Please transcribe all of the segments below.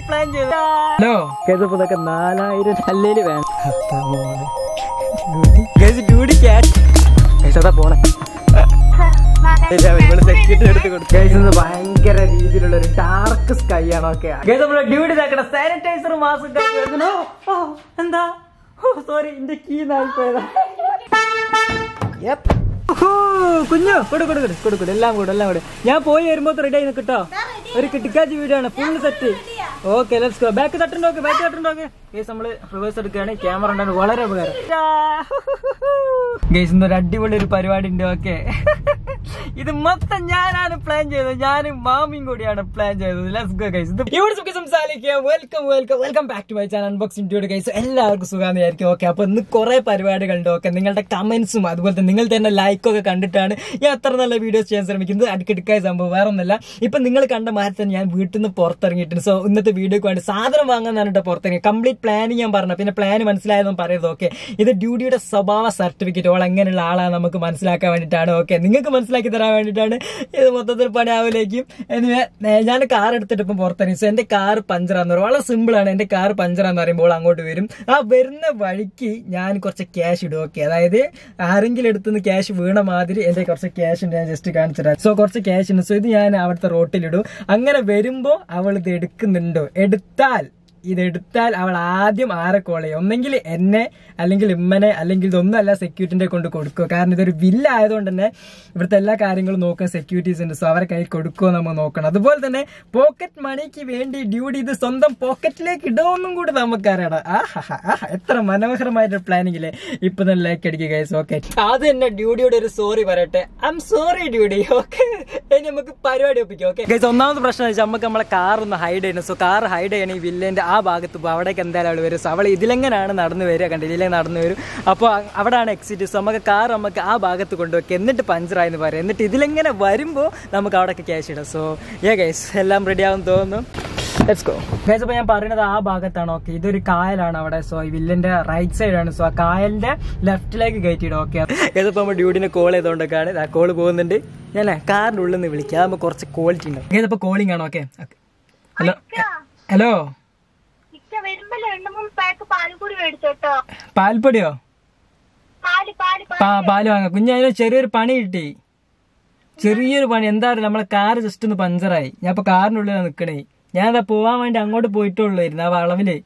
Plan ചെയ്തത് hello കേസപ്പോ ഇതൊക്കെ നാലായിരം അല്ലേല് വേണം ഡ്യൂട്ടി ക്യാഷ് കേസതാ പോണേ സെക്യൂരിറ്റി എടുത്ത് കൊടുക്കുന്നത് ഭയങ്കര രീതിയിലുള്ള ഒരു ഡാർക്ക് സ്കൈ ആണ് ഓക്കെ നമ്മളെ ഡ്യൂട്ടി ഇതാക്കണ സാനിറ്റൈസർ മാസ്ക് എന്താ സോറി എന്റെ കീ നായിപ്പോയതാ Yep. ഹൂ, കുഞ്ഞു കൊടു കൊടു കൊടു കൊടു കൊടു എല്ലാം കൂടെ എല്ലാം കൂടെ ഞാൻ പോയി വരുമ്പോ റെഡി ആയി കിട്ടോ ഒരു കിട്ടിക്കാച്ചി വീഡിയോ ആണ് full set okay let's go back തട്ടുണ്ടോക്കെ ബാക്ക് തട്ടുണ്ടോക്കെ ഗേസ് നമ്മള് റിവേഴ്സ് എടുക്കുകയാണ് ക്യാമറ ഉണ്ടാണ് വളരെ ഉപകാരം ഗേസ് ഇന്നൊരു അടിപൊളി ഒരു പരിപാടി ഉണ്ട് ഓക്കെ ഇത് മൊത്തം ഞാനാണ് പ്ലാൻ ചെയ്തത് ഞാനും മാമിയും കൂടിയാണ് പ്ലാൻ ചെയ്തത് ലെറ്റ്സ് ഗോ ഗൈസ് ഇവിടെ സുഖം സംസാരിക്കാം welcome welcome welcome back to my channel unboxing to guys എല്ലാവർക്കും സുഖാന്ന് വിചാരിക്കും ഓക്കെ അപ്പൊ ഇന്ന് കുറെ പരിപാടികളുണ്ട് ഓക്കെ നിങ്ങളുടെ കമന്റ്സും അതുപോലെ തന്നെ നിങ്ങൾ തന്നെ ലൈക്കൊക്കെ കണ്ടിട്ടാണ് ഞാൻ അത്ര നല്ല വീഡിയോസ് ചെയ്യാൻ ശ്രമിക്കുന്നത് അടുക്കിടുക്കായ സംഭവം വേറെ ഒന്നല്ല ഇപ്പൊ നിങ്ങൾ കണ്ട മാറ്റി തന്നെ ഞാൻ വീട്ടിൽ നിന്ന് പുറത്തിറങ്ങിയിട്ടുണ്ട് സോ ഇന്നത്തെ വീഡിയോക്ക് വേണ്ടി സാധനം വാങ്ങാനാണ് കേട്ടോ പുറത്തിറങ്ങി കംപ്ലീറ്റ് പ്ലാനിങ് ഞാൻ പറഞ്ഞു പിന്നെ പ്ലാൻ മനസ്സിലായതെന്ന് പറയുന്നത് ഓക്കെ ഇത് ഡ്യൂട്ടിയുടെ സ്വഭാവ സർട്ടിഫിക്കറ്റ് ഓൾ എങ്ങനെയുള്ള ആളാണ് നമുക്ക് മനസ്സിലാക്കാൻ വേണ്ടിയിട്ടാണ് ഓക്കെ നിങ്ങൾക്ക് മനസ്സിലാക്കി തരാൻ വേണ്ടിയിട്ടാണ് ഇത് മൊത്തത്തിൽ പണിയാവിലേക്കും എനിവേ ഞാൻ കാർ എടുത്തിട്ട് ഇപ്പം പുറത്തിറങ്ങി സോ എന്റെ കാർ പഞ്ചറാന്ന് പറയും വളരെ സിമ്പിൾ ആണ് എന്റെ കാർ പഞ്ചറാന്ന് പറയുമ്പോൾ അങ്ങോട്ട് വരും ആ വരുന്ന വഴിക്ക് ഞാൻ കുറച്ച് ക്യാഷ് ഇടും ഓക്കെ അതായത് ആരെങ്കിലും അടുത്തുനിന്ന് ക്യാഷ് വീണ മാതിരി എന്റെ കുറച്ച് ക്യാഷ് ഉണ്ട് ഞാൻ ജസ്റ്റ് കാണിച്ചു തരാം സോ കുറച്ച് ക്യാഷ് ഉണ്ട് സോ ഇത് ഞാൻ അവിടുത്തെ റോട്ടിലിടും അങ്ങനെ വരുമ്പോ അവൾ ഇത് എടുക്കുന്നുണ്ടോ എടുത്താൽ ഇത് എടുത്താൽ അവൾ ആദ്യം ആരെ കോൾ ചെയ്യും ഒന്നെങ്കിൽ എന്നെ അല്ലെങ്കിൽ ഇമ്മനെ അല്ലെങ്കിൽ ഇതൊന്നും അല്ല സെക്യൂരിറ്റിന്റെ കൊണ്ട് കൊടുക്കുക കാരണം ഇതൊരു വില്ല ആയതുകൊണ്ട് തന്നെ ഇവിടുത്തെ എല്ലാ കാര്യങ്ങളും നോക്കാൻ സെക്യൂരിറ്റീസ് ഉണ്ട് സോ അവരെ കയ്യിൽ കൊടുക്കുമോ നമ്മൾ നോക്കണം അതുപോലെ തന്നെ പോക്കറ്റ് മണിക്ക് വേണ്ടി ഡ്യൂട്ടി ഇത് സ്വന്തം പോക്കറ്റിലേക്ക് ഇടുമെന്നും കൂടി നമുക്കറിയണം ആഹാ ആഹാ എത്ര മനോഹരമായിട്ട് പ്ലാനിങ്ങില്ലേ ഇപ്പൊ തന്നെ ലൈക്ക് അടിക്കുക ഗൈസ് ഓക്കെ അത് തന്നെ ഡ്യൂട്ടിയുടെ ഒരു സോറി പറയട്ടെ I'm sorry duty okay ഇനി നമുക്ക് പരിപാടി ഒപ്പിക്കാം ഓക്കെ ഗൈസ് ഒന്നാമത്തെ പ്രശ്നം വെച്ചാൽ നമുക്ക് നമ്മളെ കാർ ഒന്ന് ഹൈഡ് ചെയ്യണം സോ കാർ ഹൈഡ് ചെയ്യണം ഈ വില്ലേന്റെ ആ ഭാഗത്ത് പോകും അവിടേക്ക് എന്തായാലും അവൾ വരും സോ അവൾ ഇതിലെങ്ങനെയാണ് നടന്നു വരിക കണ്ടില്ല ഇതിലെ നടന്നു വരും അപ്പോൾ അവിടെയാണ് എക്സിറ്റ് സോ നമുക്ക് കാർ നമുക്ക് ആ ഭാഗത്ത് കൊണ്ടുവയ്ക്കുക എന്നിട്ട് പഞ്ചറായെന്ന് പറയാം എന്നിട്ട് ഇതിലെങ്ങനെ വരുമ്പോൾ നമുക്ക് അവിടെയൊക്കെ ക്യാഷ് ഇടാം സോ ഏ ഗൈസ് എല്ലാം റെഡി ആവും തോന്നുന്നു ലെറ്റ്സ് ഗോ ഗൈസ് അപ്പോൾ ഞാൻ പറയുന്നത് ആ ഭാഗത്താണ് ഓക്കെ ഇതൊരു കായലാണ് അവിടെ സോ ഈ വില്ലിന്റെ റൈറ്റ് സൈഡ് ആണ് സോ ആ കായലിന്റെ ലെഫ്റ്റിലേക്ക് കയറ്റിയിടും ഓക്കെ ഇതിപ്പോൾ നമ്മൾ ഡ്യൂട്ടിനെ കോൾ ചെയ്തുകൊണ്ടൊക്കെയാണ് ആ കോൾ പോകുന്നുണ്ട് ഞാൻ കാറിന്റെ ഉള്ളിൽ നിന്ന് വിളിക്കാം അതാകുമ്പോൾ കുറച്ച് ക്വാളിറ്റി ഉണ്ടാവും ഇതിപ്പോൾ കോളിംഗ് ആണ് ഓക്കെ ഹലോ ഹലോ ഇക്ക വരുമ്പോ രണ്ട് മൂന്ന് പാക്ക് പാലും കൂടി മേടിച്ചോട്ടോ പാൽപ്പൊടിയോ പാല് പാല് പാല്. പാ പാല് വാങ്ങാം കുഞ്ഞതിന് ചെറിയൊരു പണി കിട്ടി ചെറിയൊരു പണി എന്താ അറിയില്ല നമ്മളെ കാർ ജസ്റ്റ് ഒന്ന് പഞ്ചറായി ഞാൻ ഇപ്പൊ കാറിനുള്ളിലാണ് നിക്കണേ ഞാൻ അതാ പോവാൻ വേണ്ടി അങ്ങോട്ട് പോയിട്ടുള്ളായിരുന്നു ആ വളവില്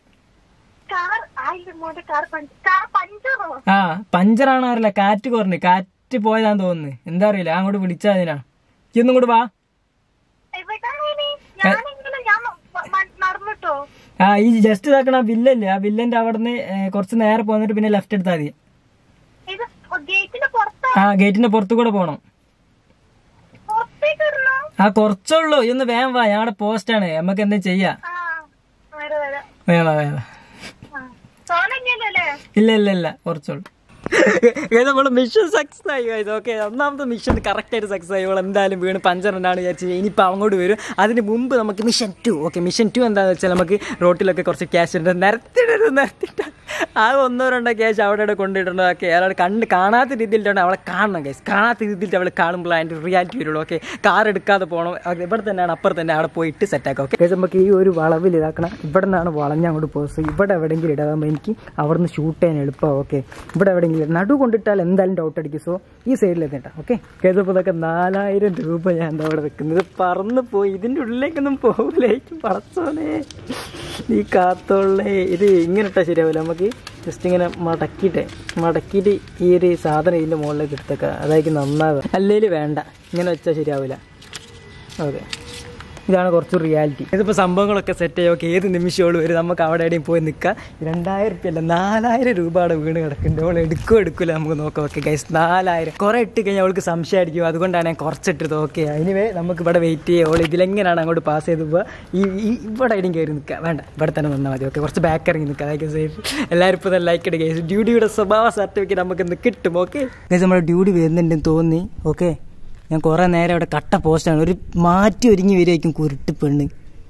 കാർ ആയിരം മോന്റെ കാർ പഞ്ച് കാർ പഞ്ചറോ ആ പഞ്ചറാണ് അറിയില്ല കാറ്റ് കുറഞ്ഞ് കാറ്റ് പോയതാന്ന് തോന്നുന്നു എന്താ അറിയില്ല അങ്ങോട്ട് വിളിച്ചാ അതിനാ ഇതൊന്നും കൂടെ വാ എവിടാണ് ഇനി? ഞാനിങ്ങനെ ഞാൻ മ- മ- നടന്നിട്ടോ ആ ഈ ജസ്റ്റ് ഇതാക്കണ ആ വില്ലല്ലേ ആ വില്ലന്റെ അവിടെ നിന്ന് കുറച്ച് നേരെ പോന്നിട്ട് പിന്നെ ലെഫ്റ്റ് എടുത്താൽ മതി ഇത് ഗേറ്റിന്റെ പുറത്താ ആ ഗേറ്റിന്റെ പുറത്തു കൂടെ പോണം പുറത്തേക്ക് ഇടണോ ആ കുറച്ചുള്ളൂ ഇതൊന്ന് വേഗം വാ ഞങ്ങളുടെ പോസ്റ്റാണ് നമുക്ക് എന്താ ചെയ്യാ ആ വരാം വരാം വേണം വേണം ആ തോന്നല്ലേ ഇല്ല ഇല്ല ഇല്ല കുറച്ചുള്ളൂ നമ്മുടെ മിഷൻ സക്സസ് ആയി ഓക്കെ ഒന്നാമത്തെ മിഷൻ കറക്റ്റ് ആയിട്ട് സക്സസ് ആയി ഇവൾ എന്തായാലും വീണ് പഞ്ചറുണ്ടാണ് വിചാരിച്ചത് ഇനിയിപ്പോൾ അങ്ങോട്ട് വരും അതിന് മുമ്പ് നമുക്ക് mission two okay mission two എന്താണെന്ന് വെച്ചാൽ നമുക്ക് റോട്ടിലൊക്കെ കുറച്ച് ക്യാഷ് ഉണ്ട് നിരത്തിടരുത് നിരത്തിട്ട ആ ഒന്നോ രണ്ടോ ക്യാഷ് അവിടെ ഇവിടെ കൊണ്ടിടണം ഓക്കെ അയാളെ കണ്ട് കാണാത്ത രീതിയിലാണ് അവളെ കാണണം കേസ് കാണാത്ത രീതിയിൽ അവൾ കാണുമ്പോൾ അതിൻ്റെ റിയാലിറ്റി വരുള്ളൂ ഓക്കെ കാർ എടുക്കാതെ പോകണം അത് ഇവിടെ തന്നെയാണ് അപ്പുറത്ത് തന്നെ അവിടെ പോയിട്ട് സെറ്റാക്കാം ഓക്കെ നമുക്ക് ഈ ഒരു വളവിൽ ഇതാക്കണം ഇവിടെ നിന്നാണ് വളഞ്ഞ് അങ്ങോട്ട് പോകുന്നത് ഇവിടെ എവിടെയെങ്കിലും ഇടാകുമ്പോൾ എനിക്ക് അവിടെ നിന്ന് ഷൂട്ട് ചെയ്യാൻ എളുപ്പമാണ് ഓക്കെ ഇവിടെ എവിടെയെങ്കിലും നടു കൊണ്ടിട്ടാൽ എന്തായാലും ഡൗട്ട് അടിക്കും സോ ഈ സൈഡിൽ എത്തിട്ടാ ഓക്കെ കേസപ്പോൾ ഇതൊക്കെ നാലായിരം രൂപ ഞാൻ എന്താ അവിടെ വെക്കുന്നത് പറന്ന് പോയി ഇതിൻ്റെ ഉള്ളിലേക്കൊന്നും പോകില്ലേക്കും പടച്ചോനെ നീ കാത്തോളേ ഇത് ഇങ്ങനെ ഇട്ടാൽ ശരിയാവില്ല നമുക്ക് ജസ്റ്റ് ഇങ്ങനെ മടക്കിയിട്ട് മടക്കിയിട്ട് ഈ ഒരു സാധനം ഇതിൻ്റെ മുകളിലേക്ക് എടുത്തേക്കാം അതായിരിക്കും നന്നാവുക അല്ലെങ്കിൽ വേണ്ട ഇങ്ങനെ വെച്ചാൽ ശരിയാവില്ല ഓക്കെ ഇതാണ് കുറച്ച് റിയാലിറ്റി ഇതിപ്പോൾ സംഭവങ്ങളൊക്കെ സെറ്റ് ചെയ്യും ഓക്കെ ഏത് നിമിഷമോള് വരും നമുക്ക് അവിടെ എവിടെയും പോയി നിൽക്കാം രണ്ടായിരം റുപ്യ അല്ല നാലായിരം രൂപ അവിടെ വീണ് കിടക്കുന്നുണ്ട് അവൾ എടുക്കോ എടുക്കില്ല നമുക്ക് നോക്കാം ഓക്കെ ഗൈസ് നാലായിരം കുറേ ഇട്ട് കഴിഞ്ഞാൽ അവൾക്ക് സംശയമായിരിക്കും അതുകൊണ്ടാണ് ഞാൻ കുറച്ചിട്ടത് ഓക്കെ അതിനുവേ നമുക്ക് ഇവിടെ വെയിറ്റ് ചെയ്യുക അവൾ ഇതിലെങ്ങനെയാണ് അങ്ങോട്ട് പാസ് ചെയ്ത് പോവുക ഈ ഈ ഇവിടെ എവിടെയും കയറി നിൽക്കുക വേണ്ട ഇവിടെ തന്നെ നിന്നാൽ മതി ഓക്കെ കുറച്ച് ബാക്ക് ഇറങ്ങി നിൽക്കുക അതായിരിക്കും സേഫ് എല്ലാവരും ഇപ്പോൾ തന്നെ ലൈക്ക് ഇടുക ഡ്യൂട്ടിയുടെ സ്വഭാവ സർട്ടിഫിക്കറ്റ് നമുക്ക് ഇന്ന് കിട്ടും ഓക്കെ നമ്മുടെ ഡ്യൂട്ടി വരുന്നുണ്ടെന്ന് തോന്നി ഓക്കെ ഞാൻ കുറെ നേരം അവിടെ കട്ട പോസ്റ്റാണ് ഒരു മാറ്റി ഒരുങ്ങി വരികയായിരിക്കും കുരുട്ട് പെണ്ണ്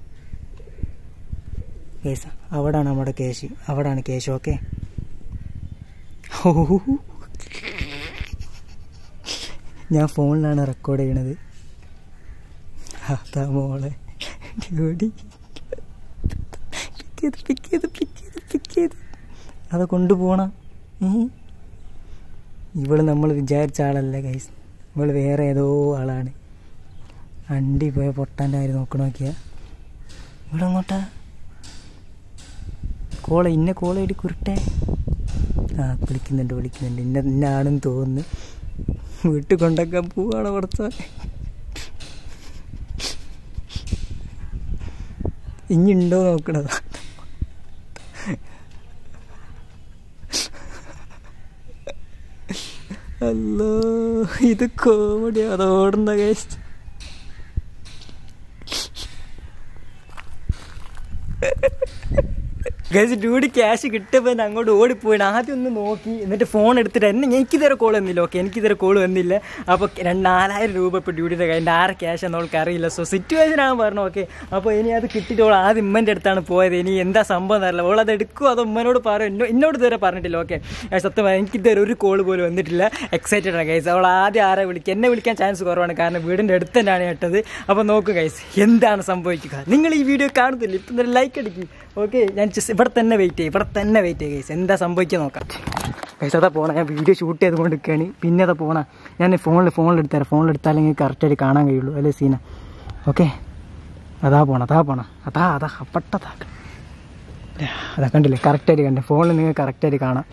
കേസ് അവിടാണ് നമ്മുടെ കേശ് അവിടാണ് കേശ് ഓക്കെ ഞാൻ ഫോണിലാണ് റെക്കോർഡ് ചെയ്യണത് അതാ മോളെ ഡ്യൂട്ടി പിക്ക് ചെയ്ത് പിക്ക് ചെയ്ത് പിക്ക് ചെയ്ത് പിക്ക് ചെയ്ത് അത് കൊണ്ടുപോണ ഇവള് നമ്മൾ വിചാരിച്ച ആളല്ല ഗൈസ് ഇവള് വേറെ ഏതോ ആളാണ് അണ്ടി പോയ പൊട്ടാൻ്റെ കാര്യം നോക്കണ നോക്കിയാ ഇവിടെ അങ്ങോട്ടാ കോള ഇന്ന കോള ഇടി കുരുട്ടെ ആ വിളിക്കുന്നുണ്ട് വിളിക്കുന്നുണ്ട് ഇന്ന ഇന്നാണെന്ന് തോന്നുന്നു വീട്ടിൽ കൊണ്ടാക്കാൻ പോവാണ് കുറച്ച് ഇനി ഉണ്ടോ നോക്കണതാ അല്ലോ ഇത് കോമഡി അത് ഓടുന്ന കഴിച്ചു ഗൈസ് ഡ്യൂടി ക്യാഷ് കിട്ടിയപ്പോൾ ഞാൻ അങ്ങോട്ട് ഓടിപ്പോയി ആദ്യം ഒന്ന് നോക്കി എന്നിട്ട് ഫോൺ എടുത്തിട്ട് എന്നെ എനിക്കിതുവരെ കോൾ വന്നില്ല ഓക്കെ എനിക്കിതുവരെ കോൾ വന്നില്ല അപ്പോൾ രണ്ട് നാലായിരം രൂപ ഇപ്പോൾ ഡ്യൂട്ടിയുടെ കയ്യിൽ ആറ് ക്യാഷ് എന്ന് അവൾക്ക് അറിയില്ല സോ സിറ്റുവേഷൻ ആണ് പറഞ്ഞു ഓക്കെ അപ്പോൾ ഇനി അത് കിട്ടിയിട്ട് അവൾ ആദ്യം ഉമ്മൻ്റെ അടുത്താണ് പോയത് ഇനി എന്താ സംഭവം എന്നറിയില്ല അവൾ അത് എടുക്കുമോ അതോ ഉമ്മനോട് പറയും എന്നോ എന്നോട് ഇതുവരെ പറഞ്ഞിട്ടില്ല ഓക്കെ സത്യം പറഞ്ഞാൽ എനിക്ക് ഇതുവരെ ഒരു കോൾ പോലും വന്നിട്ടില്ല എക്സൈറ്റഡ് ആണ് ഗൈസ് അവൾ ആദ്യം ആരെ വിളിക്കുക എന്നെ വിളിക്കാൻ ചാൻസ് കുറവാണ് കാരണം വീടിൻ്റെ അടുത്ത് തന്നെയാണ് കേട്ടത് അപ്പോൾ നോക്കൂ ഗൈസ് എന്താണ് സംഭവിക്കുക നിങ്ങൾ ഈ വീഡിയോ കാണുന്നില്ല ഇപ്പം തന്നെ ലൈക്ക് അടിക്കും ഓക്കെ ഞാൻ just ഇവിടെ തന്നെ വെയിറ്റ് ചെയ്യും ഇവിടെ തന്നെ വെയിറ്റ് ചെയ്യും ഗൈസ് എന്താ സംഭവിക്കുക നോക്കാം ഗൈസ് അതാ പോണ ഞാൻ വീഡിയോ ഷൂട്ട് ചെയ്തുകൊണ്ട് നിൽക്കുകയാണ് പിന്നെ അതാ പോണ ഞാൻ ഫോണിൽ ഫോണിൽ എടുത്തരാം ഫോണിൽ എടുത്താലെങ്കിൽ കറക്റ്റായിട്ട് കാണാൻ കഴിയുള്ളൂ അല്ലേ സീന ഓക്കെ അതാ പോണ അതാ പോണ അതാ അതാ അപ്പട്ടതാ അതാ കണ്ടില്ലേ കറക്റ്റായിട്ട് കണ്ടേ ഫോണിൽ നിങ്ങൾ കറക്റ്റായിട്ട് കാണാം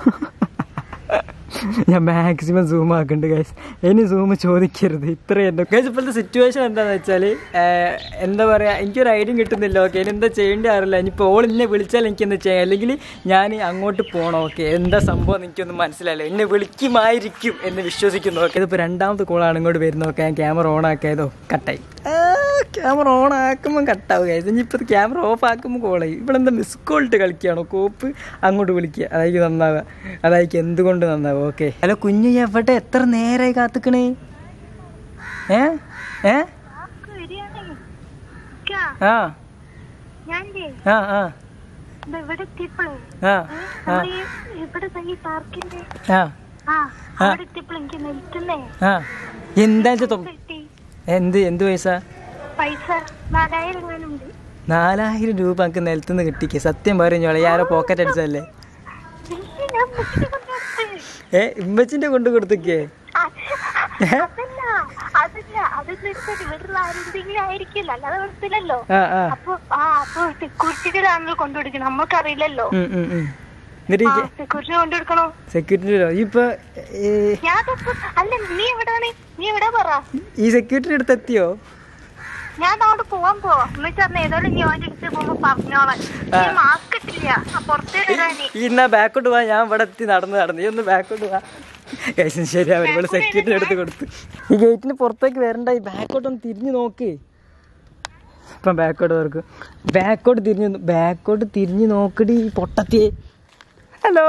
ഞാൻ മാക്സിമം സൂം ആക്കുന്നുണ്ട് ഗൈസ് ഇനി സൂം ചോദിക്കരുത് ഇത്രയും എൻ്റെ ഗൈസ് ഇപ്പോഴത്തെ സിറ്റുവേഷൻ എന്താണെന്ന് വെച്ചാൽ എന്താ പറയുക എനിക്കൊരു ഐഡിയ കിട്ടുന്നില്ല ഓക്കെ ഇനി എന്താ ചെയ്യേണ്ടി അറിയില്ല ഇനിയിപ്പോൾ ഓൾ എന്നെ വിളിച്ചാൽ എനിക്കെന്താ ചെയ്യാം അല്ലെങ്കിൽ ഞാൻ അങ്ങോട്ട് പോകണം ഓക്കെ എന്താ സംഭവം എന്ന് എനിക്കൊന്നും മനസ്സിലായില്ല എന്നെ വിളിക്കുമായിരിക്കും എന്ന് വിശ്വസിക്കുന്നു ഓക്കെ ഇതിപ്പോൾ രണ്ടാമത്തെ കോളാണ് ഇങ്ങോട്ട് വരുന്നത് ഓക്കെ ഞാൻ ക്യാമറ ഓൺ ആക്കിയതോ കട്ടായി ക്യാമറ ഓൺ ആക്കുമ്പോൾ കട്ടാവും ഗൈസ് ഇനിയിപ്പോൾ ക്യാമറ ഓഫ് ആക്കുമ്പോൾ കോൾ ചെയ്യും ഇവിടെ എന്താ മിസ് കോളിട്ട് കളിക്കുകയാണോ കോപ്പ് അങ്ങോട്ട് വിളിക്കുക അതായിരിക്കും നന്നാവുക അതായിരിക്കും എന്തുകൊണ്ട് നന്നാവുക ഓക്കെ ഹലോ കുഞ്ഞു എവിടെ എത്ര നേരമായി കാത്തുക്കണേ ഏ ഏ ആർക്ക് വരികയാണേ? ഇക്ക, ആ ഞാനില്ലേ ആ ആ ദാ ഇവിടെ എത്തിയപ്പോഴേ ആ ആ നമ്മള് ഈ ഇവിടെ ദാ ഈ പാർക്കിന്റെ ആ ആ അവിടെ എത്തിയപ്പോൾ എനിക്ക് നിൽക്കുന്നേ ആ എന്താ വെച്ചാൽ കിട്ടി എന്ത് എന്ത് പൈസ പൈസ നാലായിരം എങ്ങാനുണ്ട് നാലായിരം രൂപ എനിക്ക് നിലത്തുനിന്ന് കിട്ടിക്ക് സത്യം പറഞ്ഞോളെ ആരോ പോക്കറ്റ് അടിച്ചല്ലേ ഇല്ല, ഞാൻ മുട്ടിട്ട് കൊണ്ടുവന്നത്. ഏ ഇമ്മച്ചിന്റെ കൊണ്ട് കൊടുത്തേക്കേ ആ, അതല്ല അതല്ല അതെന്ന് വെച്ചാൽ ഇവിടുള്ള ആരെന്തെങ്കിലും ആയിരിക്കില്ല അല്ലാതെ കുഴപ്പമില്ലല്ലോ ആ ആ അപ്പൊ ആ അപ്പൊ സെക്യൂരിറ്റികളാണല്ലോ കൊണ്ടുകൊടുക്കണം നമ്മക്കറിയില്ലല്ലോ ഉം, ഉം, ഉം. എന്നിട്ട് ആ സെക്യൂരിറ്റി കൊണ്ടുകൊടുക്കണോ സെക്യൂരിറ്റി ഇപ്പൊ ഈ ഞാൻ അപ്പൊ അല്ല നീ എവിടാണ് നീ എവിടെ പറ ഈ സെക്യൂരിറ്റി അടുത്ത് എത്തിയോ ഞാൻ അങ്ങോട്ട് പോവാൻ പോവാം എന്ന് പറഞ്ഞ ഏതായാലും നീ ഓൻ്റെ അടുത്ത് പോകുമ്പോ പറഞ്ഞോളാം നീ മാസ്ക് ഇട്ടില്ല ആ പുറത്തേ വരാനേ ഈ എന്നാ ബാക്കോട്ട് പോവാ ഞാൻ ഇവിടെ എത്തി നടന്ന് നടന്ന് ഈ ഒന്ന് ബാക്കോട്ട് പോവാ കഴിച്ചും ശരി അവർ ഇവിടെ സെക്യൂരിറ്റി എടുത്ത് കൊടുത്തു ഈ ഗേറ്റിന് പുറത്തേക്ക് വരണ്ട ഈ ബാക്കോട്ട് ഒന്ന് തിരിഞ്ഞു നോക്ക് ഇപ്പം ബാക്കോട്ട് തുറക്കും ബാക്കോട്ട് തിരിഞ്ഞു ബാക്കോട്ട് തിരിഞ്ഞു നോക്കടി ഈ പൊട്ടത്തിയെ ഹലോ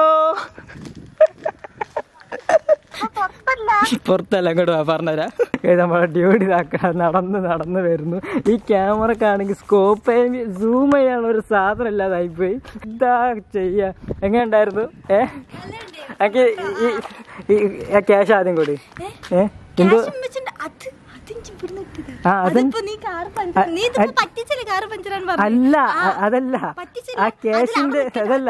അപ്പൊ പുറത്തല്ല പുറത്തല്ല അങ്ങോട്ട് വാ പറഞ്ഞുതരാം ഇത് നമ്മളെ ഡ്യൂട്ടി ഇതാക്ക നടന്ന് നടന്ന് വരുന്നു ഈ ക്യാമറക്കാണെങ്കിൽ സ്കോപ്പ് സൂം ചെയ്യാനുള്ള ഒരു സാധനം ഇല്ലാതായിപ്പോയി എന്താ ചെയ്യാ എങ്ങനെ ഉണ്ടായിരുന്നു ഏ എനിക്ക് ഈ ക്യാഷ് ആദ്യം കൂടി ഏ എന്തോ ആ അത് അല്ല അ- അതല്ല ആ ക്യാഷിന്റെ അതല്ല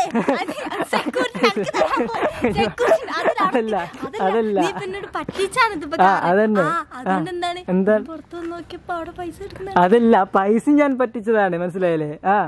അതല്ല അതല്ല ആ അതന്നെ ആ, എന്താ പുറത്തു നോക്കിയപ്പോ അവിടെ പൈസ എടുക്കുന്ന അതല്ല പൈസ ഞാൻ പറ്റിച്ചതാണ് മനസ്സിലായില്ലേ ആ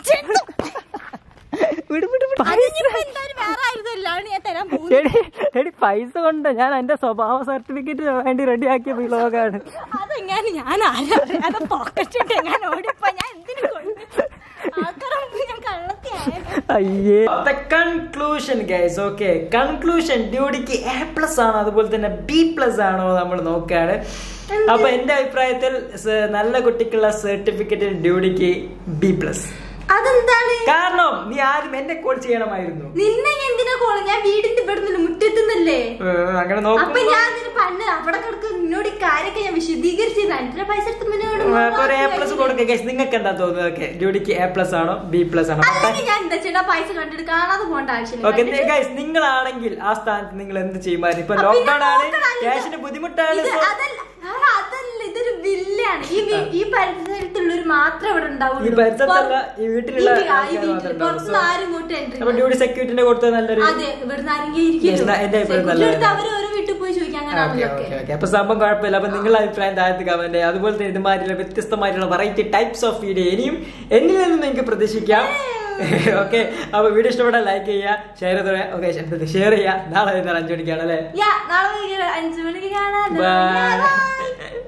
വിട് വിട് വിട്. എന്തായാലും വേറെ ആയിരുന്നല്ലാണ് ഞാൻ തരാൻ പോകുന്നത് എടി എടി പൈസ കൊണ്ട് ഞാൻ എന്റെ സ്വഭാവ സർട്ടിഫിക്കറ്റ് വേണ്ടി റെഡിയാക്കിയ വിളോകാണ് അതെങ്ങനെ ഞാൻ ആരാ പോക്കറ്റ് ഇട്ട് എങ്ങനെ ഓടിപ്പോ ഞാൻ എന്തിനു കൊണ്ട് ആൾക്കാരെ മുമ്പിൽ ഞാൻ കള്ളത്തിയായ അയ്യേ കൺക്ലൂഷൻ ഗൈസ് ഓക്കെ കൺക്ലൂഷൻ ഡ്യൂട്ടിക്ക് എ പ്ലസ് ആണോ അതുപോലെ തന്നെ ബി പ്ലസ് ആണോ നമ്മൾ നോക്കുകയാണ് അപ്പൊ എന്റെ അഭിപ്രായത്തിൽ സ- നല്ല കുട്ടിക്കുള്ള സർട്ടിഫിക്കറ്റിൽ ഡ്യൂട്ടിക്ക് ബി പ്ലസ് അതെന്താണ് കാരണം നീ ആദ്യം എന്നെ കോൾ ചെയ്യണമായിരുന്നു നിന്നെ ഞാൻ എന്തിനാ കോള് ഞാൻ വീടിന്റെ ഇവിടെ മുറ്റത്തുന്നല്ലേ ഏ, അങ്ങനെ അപ്പൊ നോക്കുമ്പോ ഞാൻ അതിന് പണ്ട് അവിടെ കിടക്ക് നിന്നോട് ഈ കാര്യമൊക്കെ ഞാൻ വിശദീകരിച്ചിരുന്നു എന്റെ പൈസ എടുത്ത് മുന്നോട്ട് ഏ, ഇപ്പൊ ഒരു എ പ്ലസ് കൊടുക്കുക ഗൈസ് നിങ്ങൾക്ക് എന്താ തോന്നുന്നത് ഓക്കെ ഡ്യൂട്ടിക്ക് എ പ്ലസ് ആണോ ബി പ്ലസ് ആണോ അല്ലെങ്കിൽ ഞാൻ എന്താ ചേട്ടാ പൈസ കണ്ടിട്ട് കാണാതെ പോകേണ്ട ആവശ്യമില്ല ഓക്കെ ഗൈസ് നിങ്ങളാണെങ്കിൽ ആ സ്ഥാനത്ത് നിങ്ങൾ എന്ത് ചെയ്യുമായിരുന്നു ഇപ്പൊ അപ്പൊ ലോക്ക്ഡൌൺ പിന്നെ ആണ് നോക്കണല്ലോ. ക്യാഷിന് ബുദ്ധിമുട്ടാണ് ഇത് so- അതല്ല ആ, അതല്ല ഇതൊരു വില്ലാണ് ഈ വി- ഈ പരിസരത്തുള്ളവർ മാത്രമേ ഇവിടെ ഉണ്ടാവുള്ളൂ ഈ പരിസരത്തല്ല, ഈ വീട്ടിലുള്ള ഈ വി- ആ, ഈ ആൾക്കാര് വീട്ടിൽ. മാത്രമേ ഉണ്ടാവൂ. പുറത്തുനിന്ന് ആരും ഇങ്ങോട്ട് entry അപ്പൊ ഇല്ല. ഡ്യൂട്ടി സെക്യൂരിറ്റിനെ കൊടുത്തത് നല്ലൊരു അതെ ഇവിടുന്ന് ആരെങ്കിലും ഇരിക്കുമല്ലോ. Yes, ന- എന്റെ അഭിപ്രായം Security നല്ലതാണ്. എടുത്ത് അവര് ഓരോ വീട്ടിൽ പോയി ചോദിക്കാൻ ഓക്കെ അങ്ങനെ ഓക്കെ ഓക്കെ അപ്പൊ സംഭവം കുഴപ്പമില്ല അപ്പൊ നിങ്ങളുടെ അഭിപ്രായം താഴത്ത് കമന്റ് അതുപോലെ തന്നെ ഇതുമാതിരിയുള്ള വ്യത്യസ്തമായിട്ടുള്ള വെറൈറ്റി ടൈപ്സ് ഓഫ് വീഡിയോ ഇനിയും എന്നിൽ നിന്നും നിങ്ങൾക്ക് പ്രതീക്ഷിക്കാം ഓക്കെ അപ്പൊ വീഡിയോ ഇഷ്ടപ്പെട്ടാൽ ലൈക്ക് ചെയ്യുക ഷെയർ ചെയ്ത് ഓക്കെ ഷെയർ ചെയ്യുക നാളെ വൈകുന്നേരം അഞ്ചു മണിക്കാണ് അല്ലേ നാളെ വൈകിട്ട് അഞ്ചു മണിക്ക് കാണാം Bye. Bye.